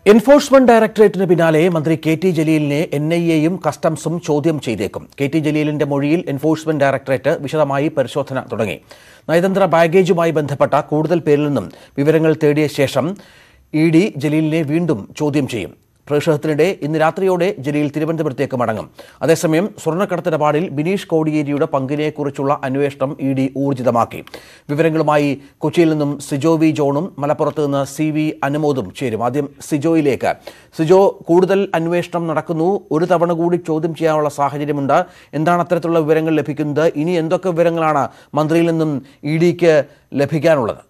Enforcement ഡയറക്ടറേറ്റിന് പിന്നാലെ മന്ത്രി കെ ടി ജലീലിനെ എൻ ഐ എയും കസ്റ്റംസും ചോദ്യം ചെയ്തേക്കും കെ ടി ജലീലിന്റെ മൊഴിയിൽ എൻഫോഴ്സ്മെന്റ് ഡയറക്ടറേറ്റ് വിശദമായി പരിശോധന തുടങ്ങി നയതന്ത്ര ബാഗേജുമായി ബന്ധപ്പെട്ട കൂടുതൽ പേരിൽ നിന്നും വിവരങ്ങൾ തേടിയ ശേഷം ഇ ഡി ജലീലിനെ വീണ്ടും ചോദ്യം ചെയ്യും പ്രതിഷേധത്തിനിടെ ഇന്ന് രാത്രിയോടെ ജലീൽ തിരുവനന്തപുരത്തേക്ക് മടങ്ങും അതേസമയം സ്വർണ്ണക്കടത്തിടപാടിൽ ബിനീഷ് കോടിയേരിയുടെ പങ്കിനെക്കുറിച്ചുള്ള അന്വേഷണം ഇ ഡി ഊർജിതമാക്കി വിവരങ്ങളുമായി കൊച്ചിയിൽ നിന്നും സിജോ വി ജോണും മലപ്പുറത്ത് നിന്ന് സി വി അനുമോദും ചേരും ആദ്യം സിജോയിലേക്ക് സിജോ കൂടുതൽ അന്വേഷണം നടക്കുന്നു ഒരു തവണ കൂടി ചോദ്യം ചെയ്യാനുള്ള സാഹചര്യമുണ്ട് എന്താണ് അത്തരത്തിലുള്ള വിവരങ്ങൾ ലഭിക്കുന്നത് ഇനി എന്തൊക്കെ വിവരങ്ങളാണ് മന്ത്രിയിൽ നിന്നും ഇ ഡിക്ക് ലഭിക്കാനുള്ളത്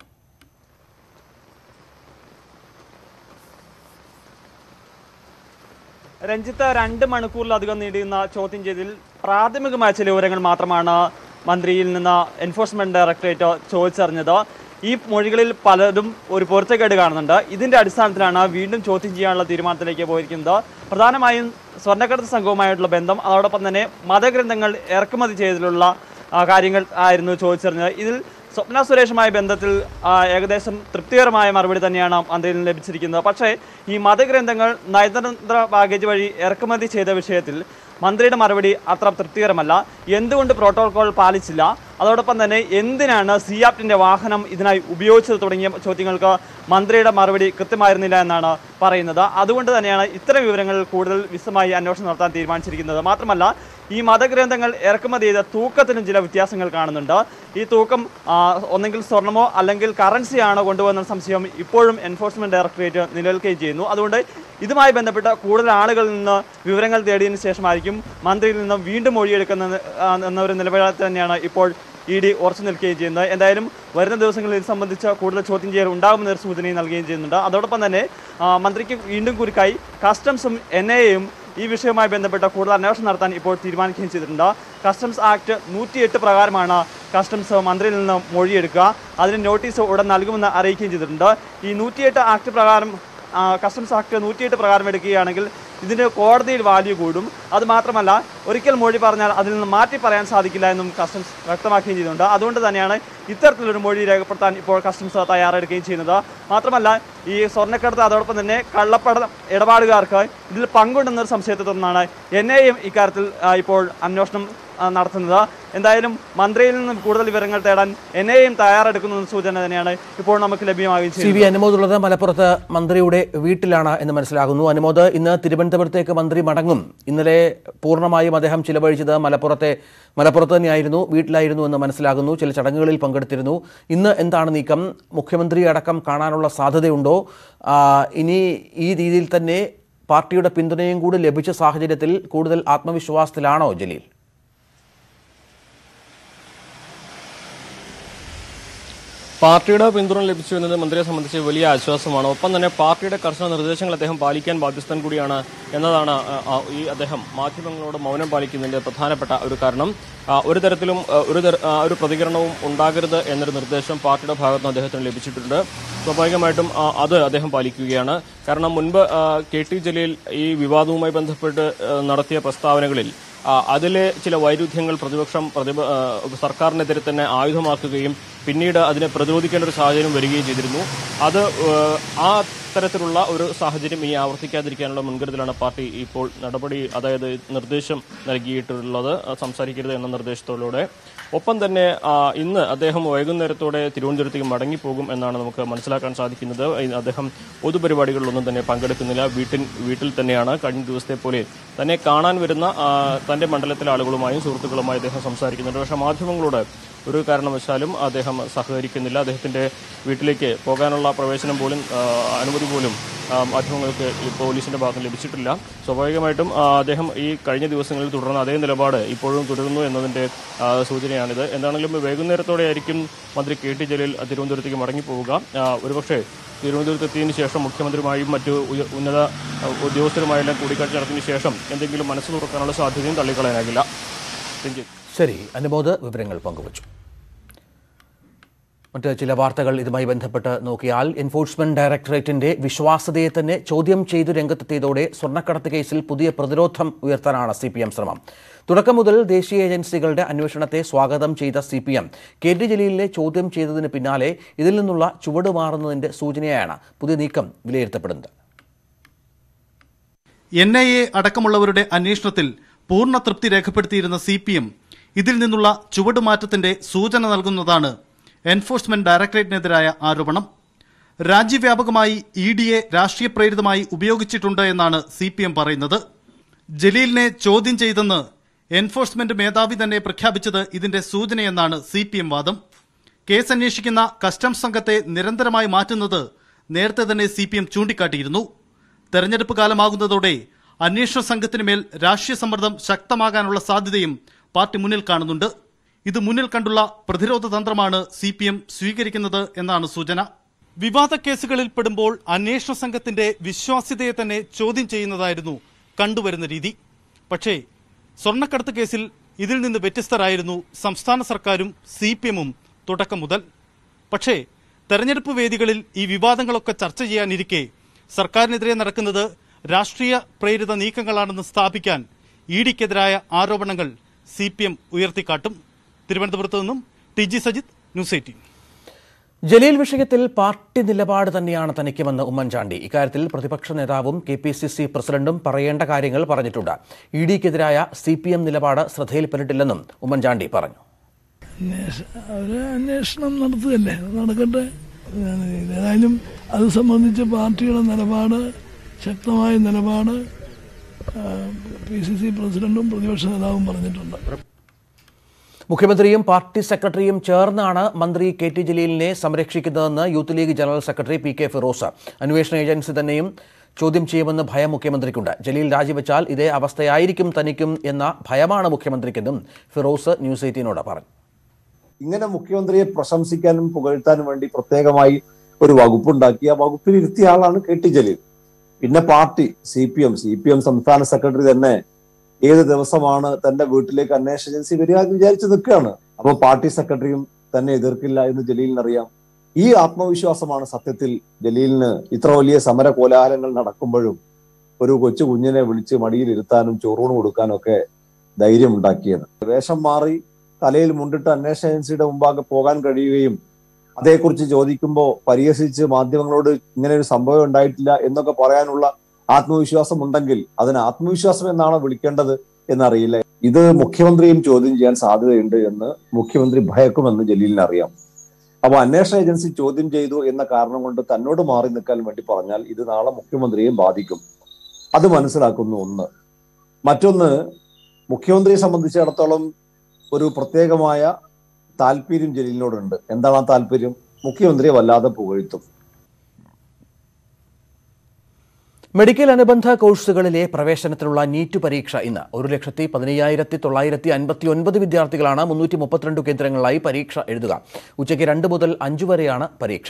രഞ്ജിത്ത് രണ്ട് മണിക്കൂറിലധികം നീണ്ടുന്ന ചോദ്യം ചെയ്തതിൽ പ്രാഥമികമായ ചില വിവരങ്ങൾ മാത്രമാണ് മന്ത്രിയിൽ നിന്ന് എൻഫോഴ്സ്മെന്റ് ഡയറക്ടറേറ്റ് ചോദിച്ചറിഞ്ഞത് ഈ മൊഴികളിൽ പലതും ഒരു പൊരുത്തക്കേട് കാണുന്നുണ്ട് ഇതിന്റെ അടിസ്ഥാനത്തിലാണ് വീണ്ടും ചോദ്യം ചെയ്യാനുള്ള തീരുമാനത്തിലേക്ക് പോയിരിക്കുന്നത് പ്രധാനമായും സ്വർണ്ണക്കടത്ത് സംഘവുമായിട്ടുള്ള ബന്ധം അതോടൊപ്പം തന്നെ മതഗ്രന്ഥങ്ങൾ ഇറക്കുമതി ചെയ്തതിലുള്ള ആ, കാര്യങ്ങൾ ആയിരുന്നു ചോദിച്ചറിഞ്ഞത് ഇതിൽ സ്വപ്ന സുരേഷുമായി ബന്ധത്തിൽ ആ, ഏകദേശം തൃപ്തികരമായ മറുപടി തന്നെയാണ് മന്ത്രിയിൽ നിന്ന് ലഭിച്ചിരിക്കുന്നത് പക്ഷേ ഈ മതഗ്രന്ഥങ്ങൾ നയതന്ത്ര ബാഗേജ് വഴി ഇറക്കുമതി ചെയ്ത വിഷയത്തിൽ മന്ത്രിയുടെ മറുപടി അത്ര തൃപ്തികരമല്ല എന്തുകൊണ്ട് പ്രോട്ടോകോൾ പാലിച്ചില്ല അതോടൊപ്പം തന്നെ എന്തിനാണ് സിയാപ്റ്റിന്റെ വാഹനം ഇതിനായി ഉപയോഗിച്ചത് തുടങ്ങിയ ചോദ്യങ്ങൾക്ക് മന്ത്രിയുടെ മറുപടി കൃത്യമായിരുന്നില്ല എന്നാണ് പറയുന്നത് അതുകൊണ്ട് തന്നെയാണ് ഇത്തരം വിവരങ്ങൾ കൂടുതൽ വിശദമായി അന്വേഷണം നടത്താൻ തീരുമാനിച്ചിരിക്കുന്നത് മാത്രമല്ല ഈ മതഗ്രന്ഥങ്ങൾ ഇറക്കുമതി ചെയ്ത തൂക്കത്തിനും ചില വ്യത്യാസങ്ങൾ കാണുന്നുണ്ട് ഈ തൂക്കം ആ, ഒന്നെങ്കിൽ സ്വർണമോ അല്ലെങ്കിൽ കറൻസിയാണോ കൊണ്ടുവന്ന സംശയം ഇപ്പോഴും എൻഫോഴ്സ്മെന്റ് ഡയറക്ടറേറ്റ് നിലനിൽക്കുകയും ചെയ്യുന്നു അതുകൊണ്ട് ഇതുമായി ബന്ധപ്പെട്ട കൂടുതൽ ആളുകളിൽ നിന്ന് വിവരങ്ങൾ തേടിയതിനു ശേഷമായിരിക്കും മന്ത്രിയിൽ നിന്ന് വീണ്ടും മൊഴിയെടുക്കുന്ന ആ, എന്ന ഒരു നിലപാടിൽ തന്നെയാണ് ഇപ്പോൾ ഇ ഡി ഉറച്ചു നിൽക്കുകയും ചെയ്യുന്നത് എന്തായാലും വരുന്ന ദിവസങ്ങളിൽ ഇത് സംബന്ധിച്ച കൂടുതൽ ചോദ്യം ചെയ്യൽ ഉണ്ടാകുമെന്ന ഒരു സൂചനയും നൽകുകയും ചെയ്യുന്നുണ്ട് അതോടൊപ്പം തന്നെ ആ, മന്ത്രിക്ക് വീണ്ടും കുരുക്കായി കസ്റ്റംസും എൻ ഐയും ഈ വിഷയവുമായി ബന്ധപ്പെട്ട കൂടുതൽ അന്വേഷണം നടത്താൻ ഇപ്പോൾ തീരുമാനിക്കുകയും ചെയ്തിട്ടുണ്ട് കസ്റ്റംസ് ആക്ട് നൂറ്റിയെട്ട് പ്രകാരമാണ് കസ്റ്റംസ് മന്ത്രിയിൽ നിന്ന് മൊഴിയെടുക്കുക അതിന് നോട്ടീസ് ഉടൻ നൽകുമെന്ന് അറിയിക്കുകയും ചെയ്തിട്ടുണ്ട് ഈ നൂറ്റിയെട്ട് ആക്ട് പ്രകാരം ആ, കസ്റ്റംസ് ആക്ട് നൂറ്റിയെട്ട് പ്രകാരം എടുക്കുകയാണെങ്കിൽ ഇതിന് കോടതിയിൽ വാല്യൂ കൂടും അത് മാത്രമല്ല ഒരിക്കൽ മൊഴി പറഞ്ഞാൽ അതിൽ നിന്ന് മാറ്റി പറയാൻ സാധിക്കില്ല എന്നും കസ്റ്റംസ് വ്യക്തമാക്കുകയും ചെയ്യുന്നുണ്ട് അതുകൊണ്ട് തന്നെയാണ് ഇത്തരത്തിലൊരു മൊഴി രേഖപ്പെടുത്താൻ ഇപ്പോൾ കസ്റ്റംസ് തയ്യാറെടുക്കുകയും ചെയ്യുന്നത് മാത്രമല്ല ഈ സ്വർണ്ണക്കടത്ത് അതോടൊപ്പം തന്നെ കള്ളപ്പട ഇടപാടുകാർക്ക് ഇതിൽ പങ്കുണ്ടെന്നൊരു സംശയത്തെ തുടർന്നാണ് എൻ ഐയും ഇക്കാര്യത്തിൽ ആ, ഇപ്പോൾ അന്വേഷണം ആ, നടത്തുന്നത് എന്തായാലും മന്ത്രിയിൽ നിന്നും കൂടുതൽ വിവരങ്ങൾ തേടാൻ എൻ ഐയും തയ്യാറെടുക്കുന്ന സൂചന തന്നെയാണ് ഇപ്പോൾ നമുക്ക് ലഭ്യമാവുകയും സി ചെയ്യുന്നത് വി അനുമോദ് ഉള്ളത് മലപ്പുറത്ത് മന്ത്രിയുടെ വീട്ടിലാണ് എന്ന് മനസ്സിലാകുന്നു അനുമോദ് ഇന്ന് തിരുവനന്തപുരത്തേക്ക് മന്ത്രി മടങ്ങും ഇന്നലെ പൂർണ്ണമായും അദ്ദേഹം ചിലവഴിച്ചത് മലപ്പുറത്തെ മലപ്പുറത്ത് തന്നെയായിരുന്നു വീട്ടിലായിരുന്നു എന്ന് മനസ്സിലാകുന്നു ചില ചടങ്ങുകളിൽ പങ്കെടുത്തിരുന്നു ഇന്ന് എന്താണ് നീക്കം മുഖ്യമന്ത്രി അടക്കം കാണാനുള്ള സാധ്യതയുണ്ടോ ആ, ഇനി ഈ രീതിയിൽ തന്നെ പാർട്ടിയുടെ പിന്തുണയും കൂടി ലഭിച്ച സാഹചര്യത്തിൽ കൂടുതൽ ആത്മവിശ്വാസത്തിലാണോ ജലീൽ പാർട്ടിയുടെ പിന്തുണ ലഭിച്ചു എന്നത് മന്ത്രിയെ സംബന്ധിച്ച് വലിയ ആശ്വാസമാണ് ഒപ്പം തന്നെ പാർട്ടിയുടെ കർശന നിർദ്ദേശങ്ങൾ അദ്ദേഹം പാലിക്കാൻ ബാധ്യസ്ഥൻ കൂടിയാണ് എന്നതാണ് ആ, ആ, ഈ അദ്ദേഹം മാധ്യമങ്ങളോട് മൗനം പാലിക്കുന്നതിന്റെ പ്രധാനപ്പെട്ട ഒരു കാരണം ആ, ഒരു തരത്തിലും ആ, ഒരു തര- ആ, ഒരു പ്രതികരണവും ഉണ്ടാകരുത് എന്നൊരു നിർദ്ദേശം പാർട്ടിയുടെ ഭാഗത്ത് നിന്ന് അദ്ദേഹത്തിന് ലഭിച്ചിട്ടുണ്ട് സ്വാഭാവികമായിട്ടും ആ, അത് അദ്ദേഹം പാലിക്കുകയാണ് കാരണം മുൻപ് ആ, കെ ടി ജലീൽ ഈ വിവാദവുമായി ബന്ധപ്പെട്ട് ആ, നടത്തിയ പ്രസ്താവനകളിൽ ആ, അതിലെ ചില വൈരുദ്ധ്യങ്ങൾ പ്രതിപക്ഷം പ്രതിപ ആ, സർക്കാരിനെതിരെ തന്നെ ആയുധമാക്കുകയും പിന്നീട് അതിനെ പ്രതിരോധിക്കേണ്ട ഒരു സാഹചര്യം വരികയും ചെയ്തിരുന്നു അത് ഏഹ്, ആ തരത്തിലുള്ള ഒരു സാഹചര്യം ഇനി ആവർത്തിക്കാതിരിക്കാനുള്ള മുൻകരുതലാണ് പാർട്ടി ഇപ്പോൾ നടപടി അതായത് നിർദ്ദേശം നൽകിയിട്ടുള്ളത് ആ, സംസാരിക്കരുത് എന്ന നിർദ്ദേശത്തോടെ ഒപ്പം തന്നെ ആ, ഇന്ന് അദ്ദേഹം വൈകുന്നേരത്തോടെ തിരുവനന്തപുരത്തേക്ക് മടങ്ങിപ്പോകും എന്നാണ് നമുക്ക് മനസ്സിലാക്കാൻ സാധിക്കുന്നത് ഇന്ന് അദ്ദേഹം പൊതുപരിപാടികളിലൊന്നും തന്നെ പങ്കെടുക്കുന്നില്ല വീട്ടിൽ വീട്ടിൽ തന്നെയാണ് കഴിഞ്ഞ ദിവസത്തെ പോലെ തന്നെ കാണാൻ വരുന്ന ആ, തന്റെ മണ്ഡലത്തിലെ ആളുകളുമായും സുഹൃത്തുക്കളുമായി അദ്ദേഹം സംസാരിക്കുന്നുണ്ട് പക്ഷേ മാധ്യമങ്ങളോട് ഒരു കാരണവശാലും അദ്ദേഹം സഹകരിക്കുന്നില്ല അദ്ദേഹത്തിന്റെ വീട്ടിലേക്ക് പോകാനുള്ള പ്രവേശനം പോലും ആ, അനുമതി പോലും ആ, മാധ്യമങ്ങൾക്ക് ഈ പോലീസിന്റെ ഭാഗത്ത് നിന്ന് ലഭിച്ചിട്ടില്ല സ്വാഭാവികമായിട്ടും ആ, അദ്ദേഹം ഈ കഴിഞ്ഞ ദിവസങ്ങളിൽ തുടർന്ന അതേ നിലപാട് ഇപ്പോഴും തുടരുന്നു എന്നതിന്റെ ആ, സൂചനയാണിത് എന്താണെങ്കിലും വൈകുന്നേരത്തോടെ ആയിരിക്കും മന്ത്രി കെ ടി ജലീൽ തിരുവനന്തപുരത്തേക്ക് മടങ്ങിപ്പോവുക ആ, ഒരുപക്ഷെ തിരുവനന്തപുരത്ത് എത്തിയതിനു ശേഷം മുഖ്യമന്ത്രിയുമായും മറ്റു ഉയ- ഉന്നത ആ, ഉദ്യോഗസ്ഥരുമായെല്ലാം കൂടിക്കാഴ്ച നടത്തിയതിനു ശേഷം എന്തെങ്കിലും മനസ്സ് തുറക്കാനുള്ള സാധ്യതയും തള്ളിക്കളയാനാകില്ല രഞ്ജിത്ത് ശരി അനുമോദ് വിവരങ്ങൾ പങ്കുവച്ചു മറ്റ് ചില വാർത്തകൾ ഇതുമായി ബന്ധപ്പെട്ട് നോക്കിയാൽ എൻഫോഴ്സ്മെന്റ് ഡയറക്ടറേറ്റിന്റെ വിശ്വാസ്യതയെ തന്നെ ചോദ്യം ചെയ്തു രംഗത്തെത്തിയതോടെ സ്വർണ്ണക്കടത്ത് കേസിൽ പുതിയ പ്രതിരോധം ഉയർത്താനാണ് സി പി എം ശ്രമം തുടക്കം മുതൽ ദേശീയ ഏജൻസികളുടെ അന്വേഷണത്തെ സ്വാഗതം ചെയ്ത C P M K T ജലീലിനെ ചോദ്യം ചെയ്തതിന് പിന്നാലെ ഇതിൽ നിന്നുള്ള ചുവട് മാറുന്നതിന്റെ സൂചനയായാണ് പുതിയ നീക്കം വിലയിരുത്തപ്പെടുന്നത് എൻ ഐ എ അടക്കമുള്ളവരുടെ അന്വേഷണത്തിൽ പൂർണ്ണ തൃപ്തി രേഖപ്പെടുത്തിയിരുന്ന സി പി എം ഇതിൽ നിന്നുള്ള ചുവടുമാറ്റത്തിന്റെ സൂചന നൽകുന്നതാണ് എൻഫോഴ്സ്മെന്റ് ഡയറക്ടറേറ്റിനെതിരായ ആരോപണം രാജ്യവ്യാപകമായി ഇ ഡിയെ രാഷ്ട്രീയ പ്രേരിതമായി ഉപയോഗിച്ചിട്ടുണ്ട് എന്നാണ് സി പി എം പറയുന്നത് ജലീലിനെ ചോദ്യം ചെയ്തെന്ന് എൻഫോഴ്സ്മെന്റ് മേധാവി തന്നെ പ്രഖ്യാപിച്ചത് ഇതിന്റെ സൂചനയെന്നാണ് സി പി എം വാദം കേസ് അന്വേഷിക്കുന്ന കസ്റ്റംസ് സംഘത്തെ നിരന്തരമായി മാറ്റുന്നത് നേരത്തെ തന്നെ സി പി എം ചൂണ്ടിക്കാട്ടിയിരുന്നു തെരഞ്ഞെടുപ്പ് കാലമാകുന്നതോടെ അന്വേഷണ സംഘത്തിന് മേൽ രാഷ്ട്രീയ സമ്മർദ്ദം ശക്തമാകാനുള്ള സാധ്യതയും പാർട്ടി മുന്നിൽ കാണുന്നുണ്ട് ഇത് മുന്നിൽ കണ്ടുള്ള പ്രതിരോധ തന്ത്രമാണ് സി പി എം സ്വീകരിക്കുന്നത് എന്നാണ് സൂചന വിവാദ കേസുകളിൽ പെടുമ്പോൾ അന്വേഷണ സംഘത്തിന്റെ വിശ്വാസ്യതയെ തന്നെ ചോദ്യം ചെയ്യുന്നതായിരുന്നു കണ്ടുവരുന്ന രീതി പക്ഷേ സ്വർണ്ണക്കടത്ത് കേസിൽ ഇതിൽ നിന്ന് വ്യത്യസ്തരായിരുന്നു സംസ്ഥാന സർക്കാരും സി പി എമ്മും തുടക്കം മുതൽ പക്ഷേ തെരഞ്ഞെടുപ്പ് വേദികളിൽ ഈ വിവാദങ്ങളൊക്കെ ചർച്ച ചെയ്യാനിരിക്കെ സർക്കാരിനെതിരെ നടക്കുന്നത് രാഷ്ട്രീയ പ്രേരിത നീക്കങ്ങളാണെന്ന് സ്ഥാപിക്കാൻ ഇ ഡിക്കെതിരായ ആരോപണങ്ങൾ സി പി എം ഉയർത്തിക്കാട്ടും തിരുവനന്തപുരത്ത് നിന്നും T G Sajith news eighteen Jaleel വിഷയത്തിൽ പാർട്ടി നിലപാട് തന്നെയാണ് തനിക്കുമെന്ന് ഉമ്മൻചാണ്ടി ഇക്കാര്യത്തിൽ പ്രതിപക്ഷ നേതാവും കെ പി സി സി പ്രസിഡന്റും പറയേണ്ട കാര്യങ്ങൾ പറഞ്ഞിട്ടുണ്ട് ഇ ഡിക്കെതിരായ സി പി എം നിലപാട് ശ്രദ്ധയിൽപ്പെട്ടിട്ടില്ലെന്നും ഉമ്മൻചാണ്ടി പറഞ്ഞു അന്വേഷ- അവര് അന്വേഷണം നടത്തുകയല്ലേ അത് നടക്കട്ടെ ഏതായാലും അത് സംബന്ധിച്ച് പാർട്ടിയുടെ നിലപാട് ശക്തമായ നിലപാട് പി സി സി പ്രസിഡന്റും പ്രതിപക്ഷ നേതാവും പറഞ്ഞിട്ടുണ്ട് മുഖ്യമന്ത്രിയും പാർട്ടി സെക്രട്ടറിയും ചേർന്നാണ് മന്ത്രി കെ ടി ജലീലിനെ സംരക്ഷിക്കുന്നതെന്ന് youth league general secretary P K Firoz അന്വേഷണ ഏജൻസി തന്നെയും ചോദ്യം ചെയ്യുമെന്ന് ഭയം മുഖ്യമന്ത്രിക്കുണ്ട് ജലീൽ രാജിവെച്ചാൽ ഇതേ അവസ്ഥയായിരിക്കും തനിക്കും എന്ന ഭയമാണ് മുഖ്യമന്ത്രിക്കെന്നും ഫിറോസ് ന്യൂസ് എയ്റ്റീനോട് പറഞ്ഞു ഇങ്ങനെ മുഖ്യമന്ത്രിയെ പ്രശംസിക്കാനും പുകഴ്ത്താനും വേണ്ടി പ്രത്യേകമായി ഒരു വകുപ്പുണ്ടാക്കി ആ വകുപ്പിൽ ഇരുത്തിയ ആളാണ് കെ ടി ജലീൽ പിന്നെ party C P M C P M സംസ്ഥാന സെക്രട്ടറി തന്നെ ഏത് ദിവസമാണ് തന്റെ വീട്ടിലേക്ക് അന്വേഷണ ഏജൻസി വരിക എന്ന് വിചാരിച്ച് നിൽക്കുകയാണ് അപ്പൊ പാർട്ടി സെക്രട്ടറിയും തന്നെ എതിർക്കില്ല എന്ന് ജലീലിന് അറിയാം ഈ ആത്മവിശ്വാസമാണ് സത്യത്തിൽ ജലീലിന് ഇത്ര വലിയ സമര കോലാഹലങ്ങൾ നടക്കുമ്പോഴും ഒരു കൊച്ചു കുഞ്ഞിനെ വിളിച്ച് മടിയിൽ ഇരുത്താനും ചോറൂണ് കൊടുക്കാനും ഒക്കെ ധൈര്യം ഉണ്ടാക്കിയത് വേഷം മാറി തലയിൽ മുണ്ടിട്ട് അന്വേഷണ ഏജൻസിയുടെ മുമ്പാകെ പോകാൻ കഴിയുകയും അതേക്കുറിച്ച് ചോദിക്കുമ്പോൾ പരിഹസിച്ച് മാധ്യമങ്ങളോട് ഇങ്ങനെ ഒരു സംഭവം ഉണ്ടായിട്ടില്ല എന്നൊക്കെ പറയാനുള്ള ആത്മവിശ്വാസം ഉണ്ടെങ്കിൽ അതിന് ആത്മവിശ്വാസം എന്നാണ് വിളിക്കേണ്ടത് എന്നറിയില്ല ഇത് മുഖ്യമന്ത്രിയും ചോദ്യം ചെയ്യാൻ സാധ്യതയുണ്ട് എന്ന് മുഖ്യമന്ത്രി ഭയക്കുമെന്ന് ജലീലിന് അറിയാം അപ്പൊ അന്വേഷണ ഏജൻസി ചോദ്യം ചെയ്തു എന്ന കാരണം കൊണ്ട് തന്നോട് മാറി നിൽക്കാൻ വേണ്ടി പറഞ്ഞാൽ ഇത് നാളെ മുഖ്യമന്ത്രിയെയും ബാധിക്കും അത് മനസ്സിലാക്കുന്നു ഒന്ന് മറ്റൊന്ന് മുഖ്യമന്ത്രിയെ സംബന്ധിച്ചിടത്തോളം ഒരു പ്രത്യേകമായ താല്പര്യം ജലീലിനോടുണ്ട് എന്താണ് ആ താല്പര്യം മുഖ്യമന്ത്രിയെ വല്ലാതെ പുകഴ്ത്തും മെഡിക്കൽ അനുബന്ധ കോഴ്സുകളിലെ പ്രവേശനത്തിനുള്ള നീറ്റ് പരീക്ഷ ഇന്ന് ഒരു ലക്ഷത്തി പതിനയ്യായിരത്തി തൊള്ളായിരത്തി അൻപത്തി ഒൻപത് വിദ്യാർത്ഥികളാണ് മുന്നൂറ്റി മുപ്പത്തിരണ്ട് കേന്ദ്രങ്ങളിലായി പരീക്ഷ എഴുതുക ഉച്ചയ്ക്ക് രണ്ട് മുതൽ അഞ്ചു വരെയാണ് പരീക്ഷ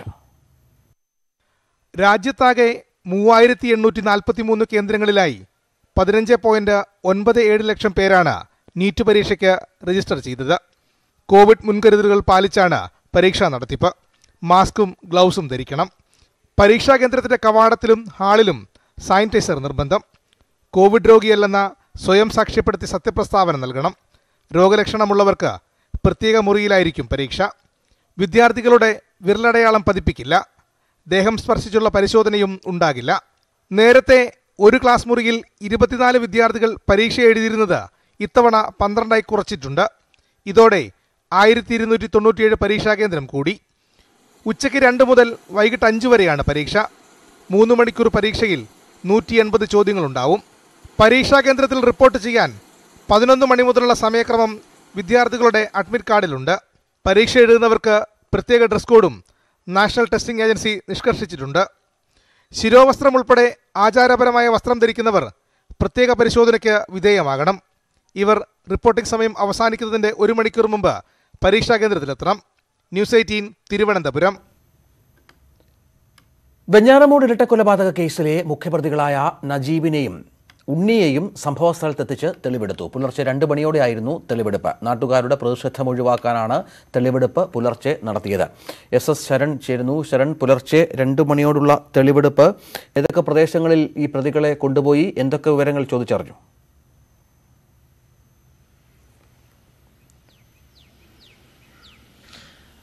രാജ്യത്താകെ മൂവായിരത്തി എണ്ണൂറ്റി നാൽപ്പത്തി മൂന്ന് കേന്ദ്രങ്ങളിലായി പതിനഞ്ച് പോയിന്റ് ഒൻപത് ഏഴ് ലക്ഷം പേരാണ് നീറ്റ് പരീക്ഷയ്ക്ക് രജിസ്റ്റർ ചെയ്തത് കോവിഡ് മുൻകരുതലുകൾ പാലിച്ചാണ് പരീക്ഷാ നടത്തിപ്പ് മാസ്കും ഗ്ലൗസും ധരിക്കണം പരീക്ഷാ കേന്ദ്രത്തിന്റെ കവാടത്തിലും ഹാളിലും സാനിറ്റൈസർ നിർബന്ധം കോവിഡ് രോഗിയല്ലെന്ന സ്വയം സാക്ഷ്യപ്പെടുത്തി സത്യപ്രസ്താവന നൽകണം രോഗലക്ഷണമുള്ളവർക്ക് പ്രത്യേക മുറിയിലായിരിക്കും പരീക്ഷ വിദ്യാർത്ഥികളുടെ വിരലടയാളം പതിപ്പിക്കില്ല ദേഹം സ്പർശിച്ചുള്ള പരിശോധനയും ഉണ്ടാകില്ല നേരത്തെ ഒരു ക്ലാസ് മുറിയിൽ ഇരുപത്തിനാല് വിദ്യാർത്ഥികൾ പരീക്ഷ എഴുതിയിരുന്നത് ഇത്തവണ പന്ത്രണ്ടായി കുറച്ചിട്ടുണ്ട് ഇതോടെ ആയിരത്തി ഇരുന്നൂറ്റി തൊണ്ണൂറ്റിയേഴ് പരീക്ഷാ കേന്ദ്രം കൂടി ഉച്ചയ്ക്ക് രണ്ട് മുതൽ വൈകിട്ട് അഞ്ച് വരെയാണ് പരീക്ഷ മൂന്ന് മണിക്കൂർ പരീക്ഷയിൽ നൂറ്റി എൺപത് ചോദ്യങ്ങളുണ്ടാവും പരീക്ഷാ കേന്ദ്രത്തിൽ റിപ്പോർട്ട് ചെയ്യാൻ പതിനൊന്ന് മണി മുതലുള്ള സമയക്രമം വിദ്യാർത്ഥികളുടെ അഡ്മിറ്റ് കാർഡിലുണ്ട് പരീക്ഷ എഴുതുന്നവർക്ക് പ്രത്യേക ഡ്രസ് കോഡും നാഷണൽ ടെസ്റ്റിംഗ് ഏജൻസി നിഷ്കർഷിച്ചിട്ടുണ്ട് ശിരോവസ്ത്രം ഉൾപ്പെടെ ആചാരപരമായ വസ്ത്രം ധരിക്കുന്നവർ പ്രത്യേക പരിശോധനയ്ക്ക് വിധേയമാകണം ഇവർ റിപ്പോർട്ടിംഗ് സമയം അവസാനിക്കുന്നതിന്റെ ഒരു മണിക്കൂർ മുമ്പ് പരീക്ഷാ കേന്ദ്രത്തിലെത്തണം ന്യൂസ് എയ്റ്റീൻ തിരുവനന്തപുരം വെഞ്ഞാറമൂട് ഇരട്ടക്കൊലപാതക കേസിലെ മുഖ്യപ്രതികളായ നജീബിനെയും ഉണ്ണിയെയും സംഭവസ്ഥലത്തെത്തിച്ച് തെളിവെടുത്തു പുലർച്ചെ രണ്ട് മണിയോടെയായിരുന്നു തെളിവെടുപ്പ് നാട്ടുകാരുടെ പ്രതിഷേധം ഒഴിവാക്കാനാണ് തെളിവെടുപ്പ് പുലർച്ചെ നടത്തിയത് എസ് എസ് ശരൺ ചേരുന്നു ശരൺ പുലർച്ചെ രണ്ട് മണിയോടുള്ള തെളിവെടുപ്പ് ഏതൊക്കെ പ്രദേശങ്ങളിൽ ഈ പ്രതികളെ കൊണ്ടുപോയി എന്തൊക്കെ വിവരങ്ങൾ ചോദിച്ചറിഞ്ഞു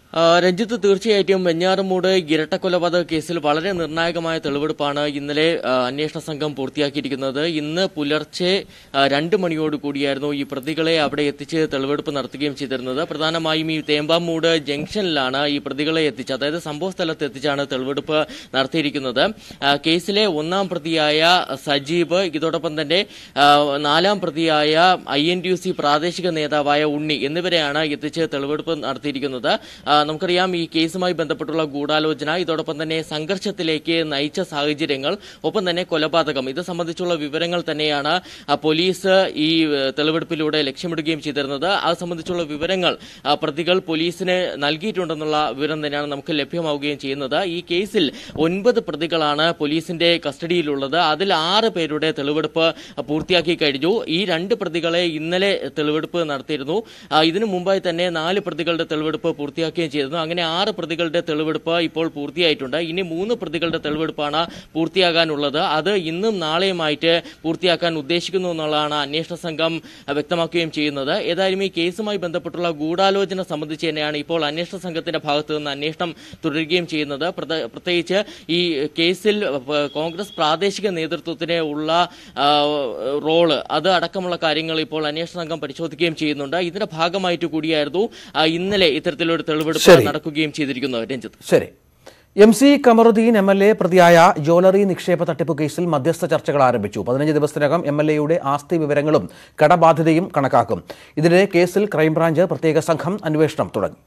ആ, രഞ്ജിത്ത് തീർച്ചയായിട്ടും വെഞ്ഞാറമൂട് ഇരട്ടക്കൊലപാതക കേസിൽ വളരെ നിർണായകമായ തെളിവെടുപ്പാണ് ഇന്നലെ ആ, അന്വേഷണ സംഘം പൂർത്തിയാക്കിയിരിക്കുന്നത് ഇന്ന് പുലർച്ചെ ആ, രണ്ട് മണിയോട് കൂടിയായിരുന്നു ഈ പ്രതികളെ അവിടെ എത്തിച്ച് തെളിവെടുപ്പ് നടത്തുകയും ചെയ്തിരുന്നത് പ്രധാനമായും ഈ തേമ്പാമൂട് ജംഗ്ഷനിലാണ് ഈ പ്രതികളെ എത്തിച്ച് അതായത് സംഭവ സ്ഥലത്ത് എത്തിച്ചാണ് തെളിവെടുപ്പ് നടത്തിയിരിക്കുന്നത് ആ, കേസിലെ ഒന്നാം പ്രതിയായ സജീബ് ഇതോടൊപ്പം തന്നെ ആ, നാലാം പ്രതിയായ I N T U C പ്രാദേശിക നേതാവായ ഉണ്ണി എന്നിവരെയാണ് എത്തിച്ച് തെളിവെടുപ്പ് നടത്തിയിരിക്കുന്നത് ആ, നമുക്കറിയാം ഈ കേസുമായി ബന്ധപ്പെട്ടുള്ള ഗൂഢാലോചന ഇതോടൊപ്പം തന്നെ സംഘർഷത്തിലേക്ക് നയിച്ച സാഹചര്യങ്ങൾ ഒപ്പം തന്നെ കൊലപാതകം ഇത് സംബന്ധിച്ചുള്ള വിവരങ്ങൾ തന്നെയാണ് ആ, പോലീസ് ഈ ഏ, തെളിവെടുപ്പിലൂടെ ലക്ഷ്യമിടുകയും ചെയ്തിരുന്നത് അത് സംബന്ധിച്ചുള്ള വിവരങ്ങൾ ആ, പ്രതികൾ പോലീസിന് നൽകിയിട്ടുണ്ടെന്നുള്ള വിവരം തന്നെയാണ് നമുക്ക് ലഭ്യമാവുകയും ചെയ്യുന്നത് ഈ കേസിൽ ഒൻപത് പ്രതികളാണ് പോലീസിന്റെ കസ്റ്റഡിയിലുള്ളത് അതിൽ ആറ് പേരുടെ തെളിവെടുപ്പ് പൂർത്തിയാക്കി കഴിഞ്ഞു ഈ രണ്ട് പ്രതികളെ ഇന്നലെ തെളിവെടുപ്പ് നടത്തിയിരുന്നു ആ, ഇതിനു മുമ്പായി തന്നെ നാല് പ്രതികളുടെ തെളിവെടുപ്പ് പൂർത്തിയാക്കുകയും ചെയ്തിരുന്നു അങ്ങനെ ആറ് പ്രതികളുടെ തെളിവെടുപ്പ് ഇപ്പോൾ പൂർത്തിയായിട്ടുണ്ട് ഇനി മൂന്ന് പ്രതികളുടെ തെളിവെടുപ്പാണ് പൂർത്തിയാകാനുള്ളത് അത് ഇന്നും നാളെയുമായിട്ട് പൂർത്തിയാക്കാൻ ഉദ്ദേശിക്കുന്നു എന്നുള്ളതാണ് അന്വേഷണ സംഘം ആ, വ്യക്തമാക്കുകയും ചെയ്യുന്നത് ഏതായാലും ഈ കേസുമായി ബന്ധപ്പെട്ടുള്ള ഗൂഢാലോചന സംബന്ധിച്ച് തന്നെയാണ് ഇപ്പോൾ അന്വേഷണ സംഘത്തിന്റെ ഭാഗത്ത് നിന്ന് അന്വേഷണം തുടരുകയും ചെയ്യുന്നത് പ്രത- പ്രത്യേകിച്ച് ഈ കേസിൽ പ- കോൺഗ്രസ് പ്രാദേശിക നേതൃത്വത്തിന് ഉള്ള ആ, റോള് അത് അടക്കമുള്ള കാര്യങ്ങൾ ഇപ്പോൾ അന്വേഷണ സംഘം പരിശോധിക്കുകയും ചെയ്യുന്നുണ്ട് ഇതിന്റെ ഭാഗമായിട്ട് കൂടിയായിരുന്നു ആ, ഇന്നലെ ഇത്തരത്തിലൊരു തെളിവെടുപ്പ് ശരി. നടക്കുകയും ചെയ്തിരിക്കുന്നത് രഞ്ജിത്ത് ശരി M C Kamaruddin M L A പ്രതിയായ ജ്വല്ലറി നിക്ഷേപ തട്ടിപ്പ് കേസിൽ മധ്യസ്ഥ ചർച്ചകൾ ആരംഭിച്ചു പതിനഞ്ച് ദിവസത്തിനകം എം എൽ എയുടെ ആസ്തി വിവരങ്ങളും കടബാധ്യതയും കണക്കാക്കും ഇതിനിടെ കേസിൽ ക്രൈംബ്രാഞ്ച് പ്രത്യേക സംഘം അന്വേഷണം തുടങ്ങി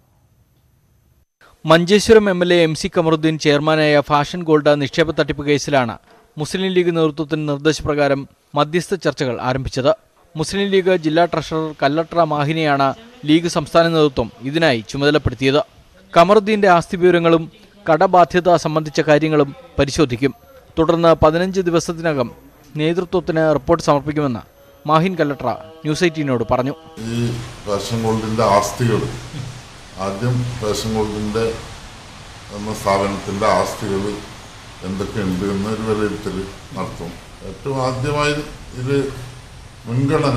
Manjeshwaram M L A M C Kamaruddin ചെയർമാനായ ഫാഷൻ ഗോൾഡ് നിക്ഷേപ തട്ടിപ്പ് കേസിലാണ് മുസ്ലിം ലീഗ് നേതൃത്വത്തിന് നിർദ്ദേശപ്രകാരം മധ്യസ്ഥ ചർച്ചകൾ ആരംഭിച്ചത് മുസ്ലിം ലീഗ് ജില്ലാ ട്രഷറർ കല്ലട്ര മാഹിനെയാണ് ലീഗ് സംസ്ഥാന നേതൃത്വം ഇതിനായി ചുമതലപ്പെടുത്തിയത് കമറുദ്ദീന്റെ ആസ്തി വിവരങ്ങളും കടബാധ്യത സംബന്ധിച്ച കാര്യങ്ങളും പരിശോധിക്കും തുടർന്ന് പതിനഞ്ച് ദിവസത്തിനകം നേതൃത്വത്തിന് റിപ്പോർട്ട് സമർപ്പിക്കുമെന്ന് മാഹിൻ കല്ലട്ര ന്യൂസ് എയ്റ്റീനോട് പറഞ്ഞു ഈ ഫാഷൻ ഗോൾഡിൻ്റെ ആസ്തികൾ ആദ്യം ഫാഷൻ ഗോൾഡിൻ്റെ എന്ന സ്ഥാപനത്തിൻ്റെ ആസ്തികൾ എന്തൊക്കെയുണ്ട് എന്നൊരു വിലയിരുത്തൽ നടത്തും ഏറ്റവും ആദ്യമായി ഇത് മുൻഗണന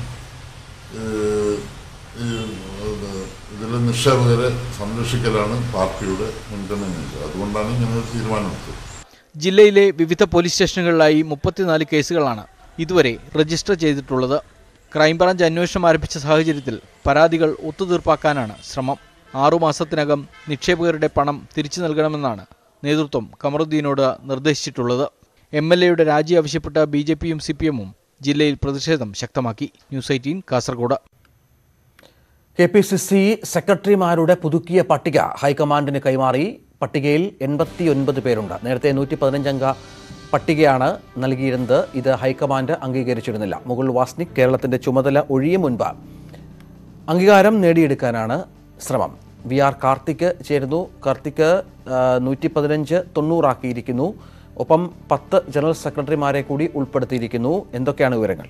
ഇതിൽ നിക്ഷേപകരെ സംരക്ഷിക്കലാണ് പാർട്ടിയുടെ മുൻഗണന അതുകൊണ്ടാണ് ഇങ്ങനെ ഒരു തീരുമാനമെടുത്തത് ജില്ലയിലെ വിവിധ പോലീസ് സ്റ്റേഷനുകളിലായി മുപ്പത്തിനാല് കേസുകളാണ് ഇതുവരെ രജിസ്റ്റർ ചെയ്തിട്ടുള്ളത് ക്രൈംബ്രാഞ്ച് അന്വേഷണം ആരംഭിച്ച സാഹചര്യത്തിൽ പരാതികൾ ഒത്തുതീർപ്പാക്കാനാണ് ശ്രമം ആറുമാസത്തിനകം നിക്ഷേപകരുടെ പണം തിരിച്ചു നൽകണമെന്നാണ് നേതൃത്വം കമറുദ്ദീനോട് നിർദ്ദേശിച്ചിട്ടുള്ളത് എം എൽ എയുടെ രാജി ആവശ്യപ്പെട്ട ബി ജെ പിയും സി പി എമ്മും ജില്ലയിൽ പ്രതിഷേധം ശക്തമാക്കി news eighteen Kasaragod K P C C സെക്രട്ടറിമാരുടെ പുതുക്കിയ പട്ടിക ഹൈക്കമാൻഡിന് കൈമാറി പട്ടികയിൽ എൺപത്തിയൊൻപത് പേരുണ്ട് നേരത്തെ നൂറ്റി പതിനഞ്ചംഗ പട്ടികയാണ് നൽകിയിരുന്നത് ഇത് ഹൈക്കമാൻഡ് അംഗീകരിച്ചിരുന്നില്ല മുകുൾ വാസ്നിക് കേരളത്തിന്റെ ചുമതല ഒഴിയും മുൻപ് അംഗീകാരം നേടിയെടുക്കാനാണ് ശ്രമം വി ആർ കാർത്തിക് ചേരുന്നു കാർത്തിക് നൂറ്റി പതിനഞ്ച് തൊണ്ണൂറാക്കിയിരിക്കുന്നു ഒപ്പം പത്ത് ജനറൽ സെക്രട്ടറിമാരെ കൂടി ഉൾപ്പെടുത്തിയിരിക്കുന്നു എന്തൊക്കെയാണ് വിവരങ്ങൾ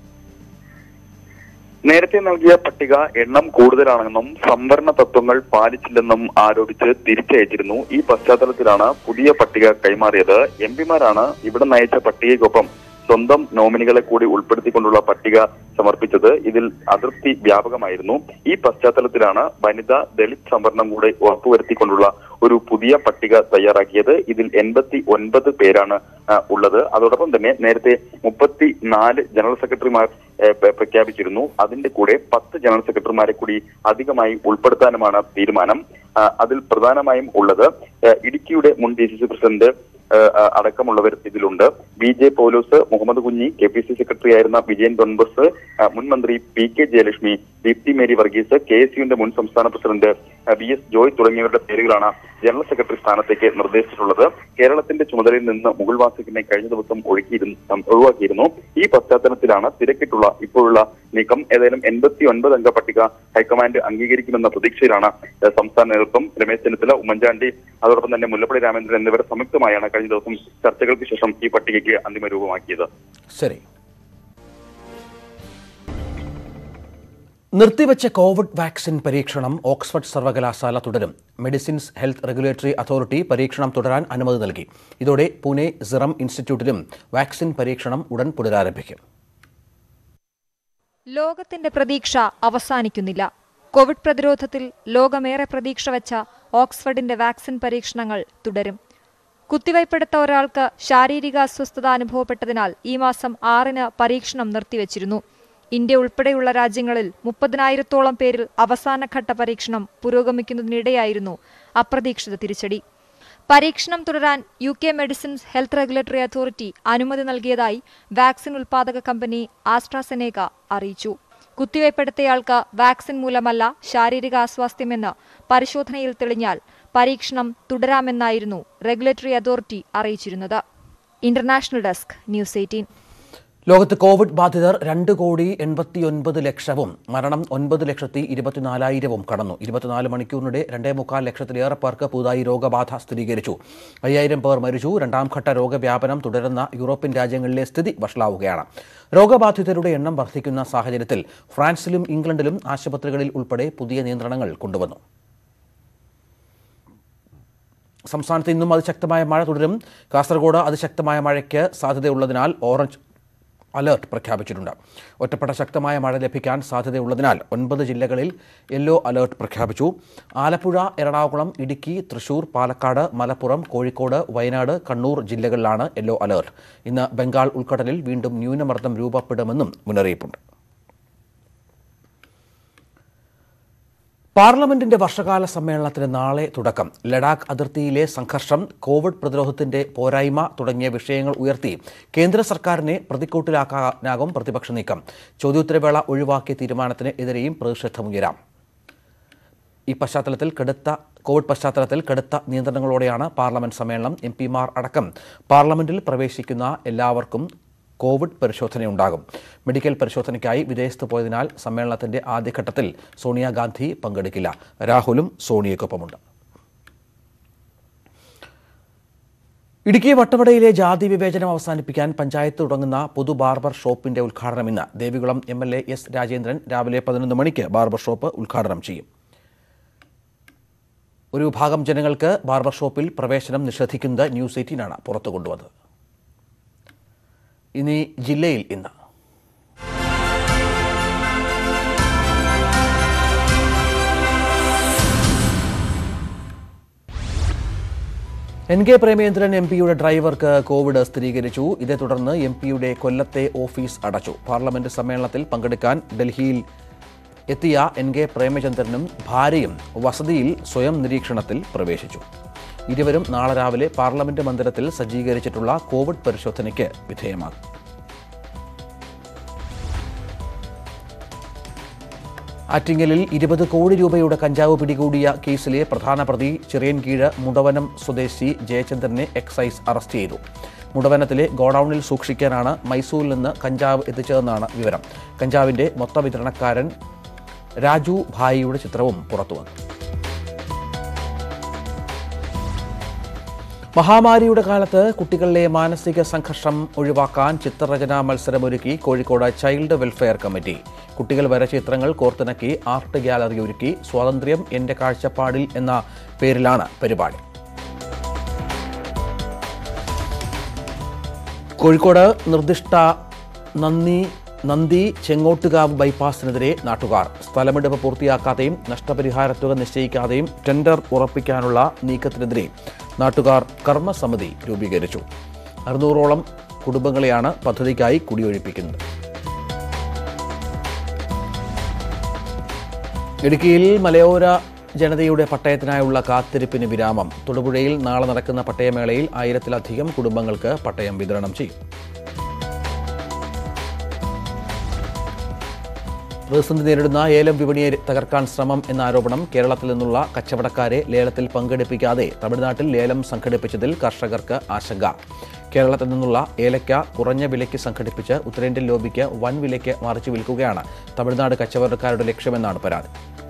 നേരത്തെ നൽകിയ പട്ടിക എണ്ണം കൂടുതലാണെന്നും സംവരണ തത്വങ്ങൾ പാലിച്ചില്ലെന്നും ആരോപിച്ച് തിരിച്ചയച്ചിരുന്നു ഈ പശ്ചാത്തലത്തിലാണ് പുതിയ പട്ടിക കൈമാറിയത് എം പിമാരാണ് ഇവിടെ നയിച്ച പട്ടികയ്ക്കൊപ്പം സ്വന്തം നോമിനികളെ കൂടി ഉൾപ്പെടുത്തിക്കൊണ്ടുള്ള പട്ടിക സമർപ്പിച്ചത് ഇതിൽ അതൃപ്തി വ്യാപകമായിരുന്നു ഈ പശ്ചാത്തലത്തിലാണ് വനിത ദളിത് സംവരണം കൂടെ ഉറപ്പുവരുത്തിക്കൊണ്ടുള്ള ഒരു പുതിയ പട്ടിക തയ്യാറാക്കിയത് ഇതിൽ എൺപത്തി ഒൻപത് പേരാണ് ആ, ഉള്ളത് അതോടൊപ്പം തന്നെ നേരത്തെ മുപ്പത്തി നാല് ജനറൽ സെക്രട്ടറിമാർ ഏ, പ്ര- പ്രഖ്യാപിച്ചിരുന്നു അതിന്റെ കൂടെ പത്ത് ജനറൽ സെക്രട്ടറിമാരെ കൂടി അധികമായി ഉൾപ്പെടുത്താനുമാണ് തീരുമാനം ആ, അതിൽ പ്രധാനമായും ഉള്ളത് ഏ, ഇടുക്കിയുടെ മുൻ ഡി സി സി പ്രസിഡന്റ് ഏ, ആ, അടക്കമുള്ളവർ ഇതിലുണ്ട് ബി ജെ പൗലോസ് മുഹമ്മദ് കുഞ്ഞി കെ പി സി സെക്രട്ടറി ആയിരുന്ന വിജയൻ ഡോൺബസ് ആ, മുൻ മന്ത്രി P K Jayalakshmi Deepthi Mary Varghese K S യുവിന്റെ മുൻ സംസ്ഥാന പ്രസിഡന്റ് ആ, വി എസ് ജോയ് തുടങ്ങിയവരുടെ പേരുകളാണ് ജനറൽ സെക്രട്ടറി സ്ഥാനത്തേക്ക് നിർദ്ദേശിച്ചിട്ടുള്ളത് കേരളത്തിന്റെ ചുമതലയിൽ നിന്ന് മുകുൾ വാസിക്കിനെ കഴിഞ്ഞ ദിവസം ഒഴുക്കിയിരുന്നു ഉം, ഒഴിവാക്കിയിരുന്നു ഈ പശ്ചാത്തലത്തിലാണ് തിരക്കിട്ടുള്ള ഇപ്പോഴുള്ള നീക്കം ഏതായാലും എൺപത്തി ഒൻപത് അംഗ പട്ടിക ഹൈക്കമാൻഡ് അംഗീകരിക്കുമെന്ന പ്രതീക്ഷയിലാണ് ഏഹ്, സംസ്ഥാന നേതൃത്വം രമേശ് ചെന്നിത്തല ഉമ്മൻചാണ്ടി അതോടൊപ്പം തന്നെ മുല്ലപ്പള്ളി രാമേന്ദ്രൻ എന്നിവർ സംയുക്തമായാണ് കഴിഞ്ഞ ദിവസം ചർച്ചകൾക്ക് ശേഷം ഈ പട്ടികയ്ക്ക് അന്തിമ രൂപമാക്കിയത് ശരി നിർത്തിവെച്ച കോവിഡ് വാക്സിൻ പരീക്ഷണം ഓക്സ്ഫോർഡ് സർവകലാശാല തുടരും മെഡിസിൻസ് ഹെൽത്ത് റെഗുലേറ്ററി അതോറിറ്റി പരീക്ഷണം തുടരാൻ അനുമതി നൽകി ഇതോടെ പൂനെ സിറം ഇൻസ്റ്റിറ്റ്യൂട്ടിലും വാക്സിൻ പരീക്ഷണം ഉടൻ പുനരാരംഭിക്കും ലോകത്തിന്റെ പ്രതീക്ഷ അവസാനിക്കുന്നില്ല കോവിഡ് പ്രതിരോധത്തിൽ ലോകമേറെ പ്രതീക്ഷ വച്ച ഓക്സ്ഫഡിന്റെ വാക്സിൻ പരീക്ഷണങ്ങൾ തുടരും കുത്തിവയ്പ്പെടുത്ത ഒരാൾക്ക് ശാരീരിക അസ്വസ്ഥത അനുഭവപ്പെട്ടതിനാൽ ഈ മാസം ആറിന് പരീക്ഷണം നിർത്തിവച്ചിരുന്നു ഇന്ത്യ ഉൾപ്പെടെയുള്ള രാജ്യങ്ങളിൽ മുപ്പതിനായിരത്തോളം പേരിൽ അവസാനഘട്ട പരീക്ഷണം പുരോഗമിക്കുന്നതിനിടെയായിരുന്നു അപ്രതീക്ഷിത തിരിച്ചടി പരീക്ഷണം തുടരാൻ U K medicines health regulatory authority അനുമതി നൽകിയതായി വാക്സിൻ ഉൽപാദക കമ്പനി ആസ്ട്രാസെനേക അറിയിച്ചു കുത്തിവയ്പ്പെടുത്തയാൾക്ക് വാക്സിൻ മൂലമല്ല ശാരീരിക അസ്വാസ്ഥ്യമെന്ന് പരിശോധനയിൽ തെളിഞ്ഞാൽ പരീക്ഷണം തുടരാമെന്നായിരുന്നു റെഗുലേറ്ററി അതോറിറ്റി അറിയിച്ചിരുന്നത് ഇന്റർനാഷണൽ ഡെസ്ക് ന്യൂസ് എയ്റ്റീൻ ലോകത്ത് കോവിഡ് ബാധിതർ രണ്ട് കോടി എൺപത്തിയൊൻപത് ലക്ഷവും മരണം ഒൻപത് ലക്ഷത്തി ഇരുപത്തിനാലായിരവും കടന്നു ഇരുപത്തിനാല് മണിക്കൂറിനിടെ രണ്ടേ മുക്കാൽ ലക്ഷത്തിലേറെ പേർക്ക് പുതുതായി രോഗബാധ സ്ഥിരീകരിച്ചു അയ്യായിരം പേർ മരിച്ചു രണ്ടാംഘട്ട രോഗവ്യാപനം തുടരുന്ന യൂറോപ്യൻ രാജ്യങ്ങളിലെ സ്ഥിതി വഷളാവുകയാണ് രോഗബാധിതരുടെ എണ്ണം വർദ്ധിക്കുന്ന സാഹചര്യത്തിൽ ഫ്രാൻസിലും ഇംഗ്ലണ്ടിലും ആശുപത്രികളിൽ ഉൾപ്പെടെ പുതിയ നിയന്ത്രണങ്ങൾ കൊണ്ടുവന്നു സംസ്ഥാനത്ത് ഇന്നും അതിശക്തമായ മഴ തുടരും കാസർഗോഡ് അതിശക്തമായ മഴയ്ക്ക് സാധ്യതയുള്ളതിനാൽ ഓറഞ്ച് അലേർട്ട് പ്രഖ്യാപിച്ചിട്ടുണ്ട് ഒറ്റപ്പെട്ട ശക്തമായ മഴ ലഭിക്കാൻ സാധ്യതയുള്ളതിനാൽ ഒൻപത് ജില്ലകളിൽ യെല്ലോ അലേർട്ട് പ്രഖ്യാപിച്ചു ആലപ്പുഴ എറണാകുളം ഇടുക്കി തൃശൂർ പാലക്കാട് മലപ്പുറം കോഴിക്കോട് വയനാട് കണ്ണൂർ ജില്ലകളിലാണ് യെല്ലോ അലേർട്ട് ഇന്ന് ബംഗാൾ ഉൾക്കടലിൽ വീണ്ടും ന്യൂനമർദ്ദം രൂപപ്പെടുമെന്നും മുന്നറിയിപ്പുണ്ട് പാർലമെന്റിന്റെ വർഷകാല സമ്മേളനത്തിന് നാളെ തുടക്കം ലഡാക്ക് അതിർത്തിയിലെ സംഘർഷം കോവിഡ് പ്രതിരോധത്തിന്റെ പോരായ്മ തുടങ്ങിയ വിഷയങ്ങൾ ഉയർത്തി കേന്ദ്ര സർക്കാരിനെ പ്രതിക്കൂട്ടിലാക്കാനാകും പ്രതിപക്ഷ നീക്കം ചോദ്യോത്തരവേള ഒഴിവാക്കിയ തീരുമാനത്തിന് എതിരെയും പ്രതിഷേധമുയരാം ഈ പശ്ചാത്തലത്തിൽ കടുത്ത കോവിഡ് പശ്ചാത്തലത്തിൽ കടുത്ത നിയന്ത്രണങ്ങളോടെയാണ് പാർലമെന്റ് സമ്മേളനം എം പിമാർ അടക്കം പാർലമെന്റിൽ പ്രവേശിക്കുന്ന എല്ലാവർക്കും കോവിഡ് പരിശോധനയുണ്ടാകും മെഡിക്കൽ പരിശോധനയ്ക്കായി വിദേശത്ത് പോയതിനാൽ സമ്മേളനത്തിന്റെ ആദ്യഘട്ടത്തിൽ സോണിയാഗാന്ധി പങ്കെടുക്കില്ല രാഹുലും സോണിയയ്ക്കൊപ്പമുണ്ട് ഇടുക്കി വട്ടവടയിലെ ജാതി വിവേചനം അവസാനിപ്പിക്കാൻ പഞ്ചായത്ത് തുടങ്ങുന്ന പൊതു ബാർബർ ഷോപ്പിന്റെ ഉദ്ഘാടനം ഇന്ന് Devikulam M L A S Rajendran രാവിലെ പതിനൊന്ന് മണിക്ക് ബാർബർ ഷോപ്പ് ഉദ്ഘാടനം ചെയ്യും ഒരു വിഭാഗം ജനങ്ങൾക്ക് ബാർബർ ഷോപ്പിൽ പ്രവേശനം നിഷേധിക്കുന്നത് ന്യൂസ് എയ്റ്റീനാണ് പുറത്തു കൊണ്ടുവന്നത് ഇനി ജില്ലയിൽ ഇന്ന് എൻ കെ പ്രേമേന്ദ്രൻ എം പിയുടെ ഡ്രൈവർക്ക് കോവിഡ് സ്ഥിരീകരിച്ചു ഇതേ തുടർന്ന് എം പിയുടെ കൊല്ലത്തെ ഓഫീസ് അടച്ചു പാർലമെന്റ് സമ്മേളനത്തിൽ പങ്കെടുക്കാൻ ഡൽഹിയിൽ എത്തിയ എൻ കെ പ്രേമചന്ദ്രനും ഭാര്യയും വസതിയിൽ സ്വയം നിരീക്ഷണത്തിൽ പ്രവേശിച്ചു ഇരുവരും നാളെ രാവിലെ പാർലമെന്റ് മന്ദിരത്തിൽ സജ്ജീകരിച്ചിട്ടുള്ള കോവിഡ് പരിശോധനയ്ക്ക് വിധേയമാകും ആറ്റിങ്ങലിൽ ഇരുപത് കോടി രൂപയുടെ കഞ്ചാവ് പിടികൂടിയ കേസിലെ പ്രധാന പ്രതി ചിറയൻകീഴ് മുടവനം സ്വദേശി ജയചന്ദ്രനെ എക്സൈസ് അറസ്റ്റ് ചെയ്തു മുടവനത്തിലെ ഗോഡൌണിൽ സൂക്ഷിക്കാനാണ് മൈസൂരിൽ നിന്ന് കഞ്ചാവ് എത്തിച്ചതെന്നാണ് വിവരം കഞ്ചാവിന്റെ മൊത്ത വിതരണക്കാരൻ രാജു ഭായിയുടെ ചിത്രവും പുറത്തുവന്നു മഹാമാരിയുടെ കാലത്ത് കുട്ടികളിലെ മാനസിക സംഘർഷം ഒഴിവാക്കാൻ ചിത്രരചനാ മത്സരമൊരുക്കി കോഴിക്കോട് ചൈൽഡ് വെൽഫെയർ കമ്മിറ്റി കുട്ടികൾ വര ചിത്രങ്ങൾ കോർത്തിണക്കി ആർട്ട് ഗ്യാലറി ഒരുക്കി സ്വാതന്ത്ര്യം എന്റെ കാഴ്ചപ്പാടിൽ എന്ന പേരിലാണ് പരിപാടി കോഴിക്കോട് നിർദ്ദിഷ്ട നന്ദി നന്ദി ചെങ്ങോട്ടുകാവ് ബൈപ്പാസിനെതിരെ നാട്ടുകാർ സ്ഥലമെടുപ്പ് പൂർത്തിയാക്കാതെയും നഷ്ടപരിഹാര തുക നിശ്ചയിക്കാതെയും ടെൻഡർ ഉറപ്പിക്കാനുള്ള നീക്കത്തിനെതിരെ നാട്ടുകാർ കർമ്മസമിതി രൂപീകരിച്ചു അറുന്നൂറോളം കുടുംബങ്ങളെയാണ് പദ്ധതിക്കായി കുടിയൊഴിപ്പിക്കുന്നത് ഇടുക്കിയിൽ മലയോര ജനതയുടെ പട്ടയത്തിനായുള്ള കാത്തിരിപ്പിന് വിരാമം തൊടുപുഴയിൽ നാളെ നടക്കുന്ന പട്ടയമേളയിൽ ആയിരത്തിലധികം കുടുംബങ്ങൾക്ക് പട്ടയം വിതരണം ചെയ്യും പ്രതിസന്ധി നേരിടുന്ന ഏലം വിപണിയെ തകർക്കാൻ ശ്രമം എന്ന ആരോപണം കേരളത്തിൽ നിന്നുള്ള കച്ചവടക്കാരെ ലേലത്തിൽ പങ്കെടുപ്പിക്കാതെ തമിഴ്നാട്ടിൽ ലേലം സംഘടിപ്പിച്ചതിൽ കർഷകർക്ക് ആശങ്ക കേരളത്തിൽ നിന്നുള്ള ഏലയ്ക്ക കുറഞ്ഞ വിലയ്ക്ക് സംഘടിപ്പിച്ച് ഉത്തരേന്ത്യൻ ലോബിക്ക് വൻ വിലയ്ക്ക് മറിച്ചു വിൽക്കുകയാണ് തമിഴ്നാട് കച്ചവടക്കാരുടെ ലക്ഷ്യമെന്നാണ് പരാതി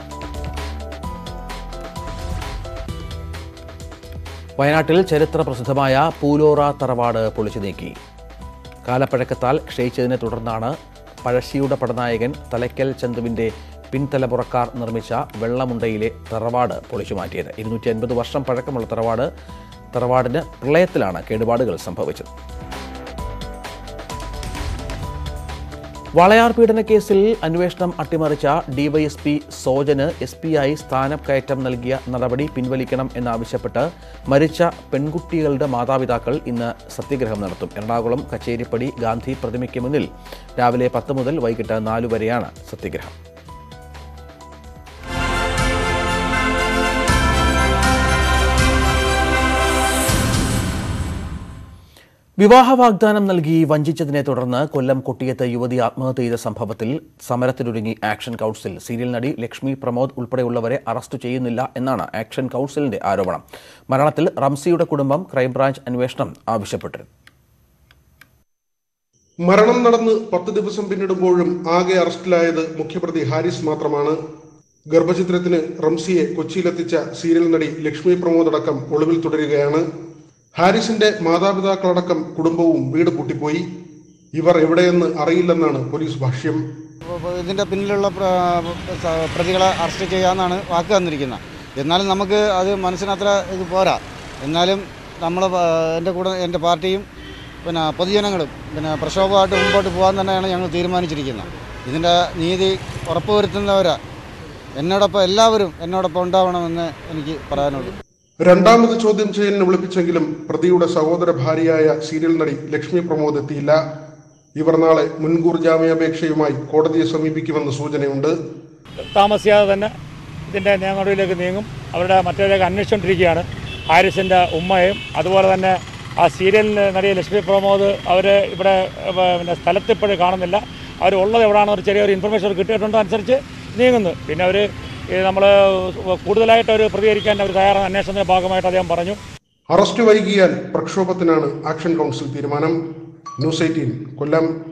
വയനാട്ടിൽ ചരിത്ര പ്രസിദ്ധമായ പൂലോറ തറവാട് പൊളിച്ചു നീക്കി കാലപ്പഴക്കത്താൽ ക്ഷയിച്ചതിനെ തുടർന്നാണ് പഴശ്ശിയുടെ പടനായകൻ തലയ്ക്കൽ ചന്തുവിൻ്റെ പിൻതലമുറക്കാർ നിർമ്മിച്ച വെള്ളമുണ്ടയിലെ തറവാട് പൊളിച്ചു മാറ്റിയത് ഇരുന്നൂറ്റി അൻപത് വർഷം പഴക്കമുള്ള തറവാട് തറവാടിന് പ്രളയത്തിലാണ് കേടുപാടുകൾ സംഭവിച്ചത് വളയാർ പീഡനക്കേസിൽ അന്വേഷണം അട്ടിമറിച്ച ഡിവൈഎസ്പി സോജന് എസ് പിയായി സ്ഥാനക്കയറ്റം നൽകിയ നടപടി പിൻവലിക്കണം എന്നാവശ്യപ്പെട്ട് മരിച്ച പെൺകുട്ടികളുടെ മാതാപിതാക്കൾ ഇന്ന് സത്യഗ്രഹം നടത്തും എറണാകുളം കച്ചേരിപ്പടി ഗാന്ധി പ്രതിമയ്ക്ക് മുന്നിൽ രാവിലെ പത്ത് മുതൽ വൈകിട്ട് നാലു വരെയാണ് സത്യഗ്രഹം വിവാഹ വാഗ്ദാനം നൽകി വഞ്ചിച്ചതിനെ തുടർന്ന് കൊല്ലം കൊട്ടിയത്ത് യുവതി ആത്മഹത്യ ചെയ്ത സംഭവത്തിൽ സമരത്തിനൊരുങ്ങി ആക്ഷൻ കൗൺസിൽ സീരിയൽ നടി ലക്ഷ്മി പ്രമോദ് ഉൾപ്പെടെയുള്ളവരെ അറസ്റ്റ് ചെയ്യുന്നില്ല എന്നാണ് ആക്ഷൻ കൗൺസിലിന്റെ ആരോപണം മരണത്തിൽ റംസിയുടെ കുടുംബം ക്രൈംബ്രാഞ്ച് അന്വേഷണം ആവശ്യപ്പെട്ടിരുന്നു മരണം നടന്ന് പത്ത് ദിവസം പിന്നിടുമ്പോഴും ആകെ അറസ്റ്റിലായത് മുഖ്യപ്രതി ഹാരിസ് മാത്രമാണ് ഗർഭചിത്രത്തിന് റംസിയെ കൊച്ചിയിലെത്തിച്ച സീരിയൽ നടി ലക്ഷ്മി പ്രമോദ് അടക്കം ഒളിവിൽ തുടരുകയാണ് ഹാരിസിന്റെ മാതാപിതാക്കളടക്കം കുടുംബവും വീട് പൂട്ടിപ്പോയി ഇവർ എവിടെയെന്ന് അറിയില്ലെന്നാണ് പോലീസ് ഭാഷ്യം ഇതിൻ്റെ പിന്നിലുള്ള പ്ര- സ- പ്രതികളെ അറസ്റ്റ് ചെയ്യാമെന്നാണ് വാക്ക് തന്നിരിക്കുന്നത് എന്നാലും നമുക്ക് അത് മനസ്സിനത്ര ഇത് പോരാ എന്നാലും നമ്മൾ എൻ്റെ കൂടെ എൻ്റെ പാർട്ടിയും പിന്നെ പൊതുജനങ്ങളും പിന്നെ പ്രക്ഷോഭമായിട്ട് മുമ്പോട്ട് പോകാൻ തന്നെയാണ് ഞങ്ങൾ തീരുമാനിച്ചിരിക്കുന്നത് ഇതിൻ്റെ നീതി ഉറപ്പുവരുത്തുന്നവരാ എന്നോടൊപ്പം എല്ലാവരും എന്നോടൊപ്പം ഉണ്ടാവണമെന്ന് എനിക്ക് പറയാനുള്ളൂ രണ്ടാമത് ചോദ്യം ചെയ്യലിന് വിളിപ്പിച്ചെങ്കിലും പ്രതിയുടെ സഹോദര ഭാര്യയായ സീരിയൽ നടി ലക്ഷ്മി പ്രമോദ് എത്തിയില്ല ഇവർ നാളെ മുൻകൂർ ജാമ്യാപേക്ഷയുമായി കോടതിയെ സമീപിക്കുമെന്ന് സൂചനയുണ്ട് താമസിയാതെ തന്നെ ഇതിൻ്റെ നിയമനടപടിയിലേക്ക് നീങ്ങും അവരുടെ മറ്റേതൊക്കെ അന്വേഷിച്ചുകൊണ്ടിരിക്കുകയാണ് ഹാരിസിൻ്റെ ഉമ്മയും അതുപോലെ തന്നെ ആ സീരിയൽ നടിയെ ലക്ഷ്മി പ്രമോദ് അവർ ഇവിടെ ഏർ, പിന്നെ സ്ഥലത്ത് ഇപ്പോഴും കാണുന്നില്ല അവർ ഉള്ളത് എവിടെയാണെന്ന് ഒരു ചെറിയൊരു ഇൻഫർമേഷൻ കിട്ടിയിട്ടുണ്ട് അനുസരിച്ച് നീങ്ങുന്നു പിന്നെ അവർ നമ്മൾ കൂടുതലായിട്ട് അവർ പ്രതികരിക്കാൻ അവർ തയ്യാറാണ് അന്വേഷണത്തിൻ്റെ ഭാഗമായിട്ട് അദ്ദേഹം പറഞ്ഞു അറസ്റ്റ് വൈകിയാൽ പ്രക്ഷോഭത്തിനാണ് ആക്ഷൻ കൗൺസിൽ തീരുമാനം ന്യൂസ് എയ്റ്റീൻ കൊല്ലം